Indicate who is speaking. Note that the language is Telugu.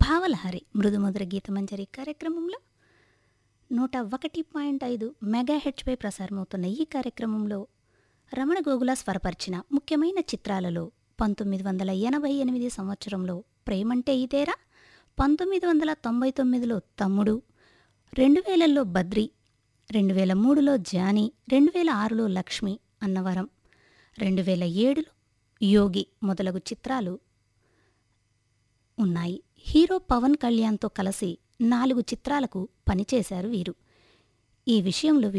Speaker 1: భావలహరి మృదుమధుర గీతమంజరి కార్యక్రమంలో నూట ఒకటి పాయింట్ ఐదు మెగా హెచ్పై ప్రసారమవుతున్న ఈ కార్యక్రమంలో రమణ గోగుల స్వరపరిచిన ముఖ్యమైన చిత్రాలలో పంతొమ్మిది వందల ఎనభై ఎనిమిది సంవత్సరంలో ప్రేమంటే ఇదేరా పంతొమ్మిది వందల తొంభై తొమ్మిదిలో తమ్ముడు రెండు వేలల్లో బద్రి రెండు వేల మూడులో జానీ రెండు వేల ఆరులో లక్ష్మి అన్నవరం రెండు వేల ఏడులో యోగి మొదలగు చిత్రాలు ఉన్నాయి హీరో పవన్ కళ్యాణ్తో కలిసి నాలుగు చిత్రాలకు పనిచేశారు వీరు ఈ విషయంలో